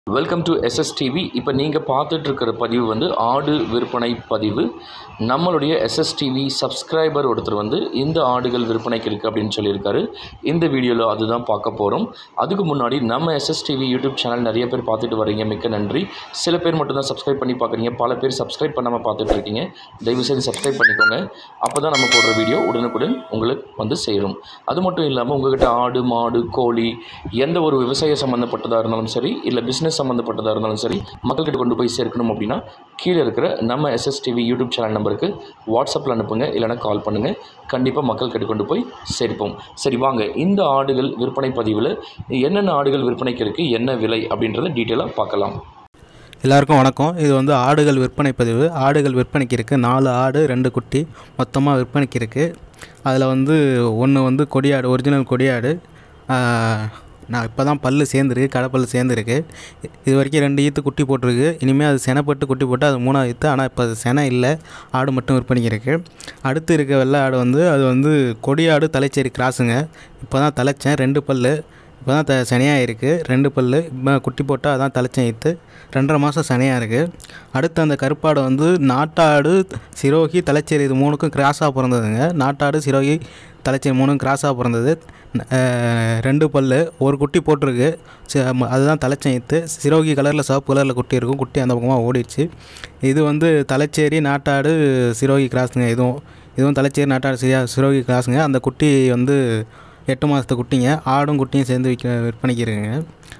welcome to SS TV இப்போ நீங்கள் பார்த்துட்டு இருக்கிற பதிவு வந்து ஆடு விற்பனை பதிவு நம்மளுடைய எஸ்எஸ் டிவி சப்ஸ்கிரைபர் ஒருத்தர் வந்து இந்த ஆடுகள் விற்பனைக்கு இருக்குது அப்படின்னு சொல்லியிருக்காரு இந்த வீடியோவில் அதுதான் பார்க்க போகிறோம் அதுக்கு முன்னாடி நம்ம எஸ்எஸ் டிவி யூடியூப் சேனல் நிறைய பேர் பார்த்துட்டு வரீங்க மிக்க நன்றி சில பேர் மட்டும்தான் சப்ஸ்கிரைப் பண்ணி பார்க்குறீங்க பல பேர் சப்ஸ்கிரைப் பண்ணாமல் பார்த்துட்டு இருக்கீங்க தயவு செய்து சப்ஸ்கிரைப் பண்ணிக்கோங்க அப்போ தான் நம்ம போடுற வீடியோ உடனுக்குடன் உங்களுக்கு வந்து சேரும் அது மட்டும் இல்லாமல் உங்ககிட்ட ஆடு மாடு கோழி எந்த ஒரு விவசாய சம்மந்தப்பட்டதாக இருந்தாலும் சரி இல்லை பிஸ்னஸ் சம்மந்தப்பட்டதாக இருந்தாலும் சரி மக்கள்கிட்ட கொண்டு போய் சேர்க்கணும் அப்படின்னா கீழே இருக்கிற நம்ம எஸ்எஸ்டிவி யூடியூப் சேனல் நம்பருக்கு வாட்ஸ்அப்பில் அனுப்புங்க இல்லைனா கால் பண்ணுங்கள் கண்டிப்பாக மக்கள்கிட்ட கொண்டு போய் சேர்ப்போம் சரி வாங்க இந்த ஆடுகள் விற்பனை பதிவில் என்னென்ன ஆடுகள் விற்பனைக்கு இருக்குது என்ன விலை அப்படின்றத டீட்டெயிலாக பார்க்கலாம் எல்லாருக்கும் வணக்கம் இது வந்து ஆடுகள் விற்பனை பதிவு ஆடுகள் விற்பனைக்கு இருக்குது நாலு ஆடு ரெண்டு குட்டி மொத்தமாக விற்பனைக்கு இருக்குது அதில் வந்து ஒன்று வந்து கொடியாடு ஒரிஜினல் கொடியாடு ஆஹ், நான் இப்போ தான் பல்லு சேர்ந்துருக்கு கடைப்பல் சேர்ந்துருக்கு இது வரைக்கும் ரெண்டு ஈத்து குட்டி போட்டிருக்கு இனிமேல் அது செனைப்பட்டு குட்டி போட்டு அது மூணாவது ஈத்து ஆனால் இப்போ அது செனை இல்லை ஆடு மட்டும் விற்பனைக்கு இருக்குது அடுத்து இருக்க வெள்ளை ஆடு வந்து அது வந்து கொடியாடு தலைச்சேரி கிராஸுங்க இப்போ தான் தலைச்சேன் ரெண்டு பல்லு இப்போ தான் த சனியாக இருக்குது ரெண்டு பல்லு இப்போ குட்டி போட்டால் அதான் தலைச்சம் ஈத்து ரெண்டரை மாதம் சனியாக இருக்குது அடுத்து அந்த கருப்பாடு வந்து நாட்டாடு சிரோகி தலைச்சேரி இது மூணுக்கும் கிராஸாக பிறந்ததுங்க நாட்டாடு சிரோகி தலைச்சேரி மூணும் கிராஸாக பிறந்தது அஹ், ரெண்டு பல்லு ஒரு குட்டி போட்டிருக்கு சி- ம- அதுதான் தலைச்சம் ஈத்து சிரோகி கலரில் சிவப்பு கலரில் குட்டி இருக்கும் குட்டி அந்த பக்கமாக ஓடிடுச்சு இது வந்து தலைச்சேரி நாட்டாடு சிரோகி கிராஸுங்க இதுவும் இதுவும் தலைச்சேரி நாட்டாடு சிரியா சிரோகி கிராஸுங்க அந்த குட்டி வந்து எட்டு மாதத்து குட்டிங்க ஆடும் குட்டியும் சேர்ந்து விற்க விற்பனைக்கு இருக்குங்க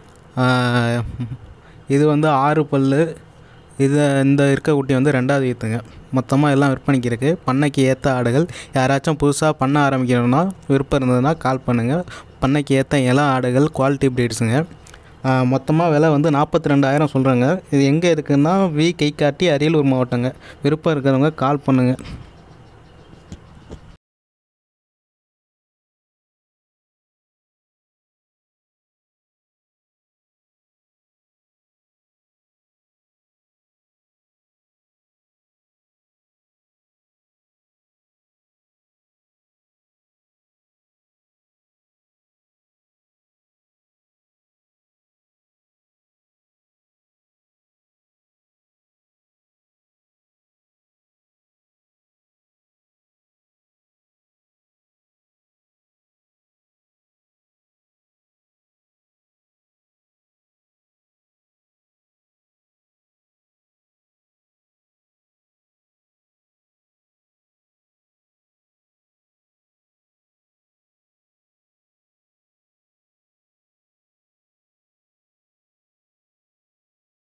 ஆஹ் இது வந்து ஆறு பல்லு இது இந்த இருக்க குட்டி வந்து ரெண்டாவது ஈத்துங்க மொத்தமாக எல்லாம் விற்பனைக்கு இருக்குது பண்ணைக்கு ஏற்ற ஆடுகள் யாராச்சும் புதுசாக பண்ண ஆரம்பிக்கணும்னா விருப்பம் இருந்ததுன்னா கால் பண்ணுங்கள் பண்ணைக்கு ஏற்ற இளம் ஆடுகள் குவாலிட்டி ப்ரீட்ஸுங்க மொத்தமாக விலை வந்து நாற்பத்தி ரெண்டாயிரம் சொல்கிறாங்க இது எங்கே இருக்குன்னா வி கைக்காட்டி அரியலூர் மாவட்டங்க விருப்பம் இருக்கிறவங்க கால் பண்ணுங்கள்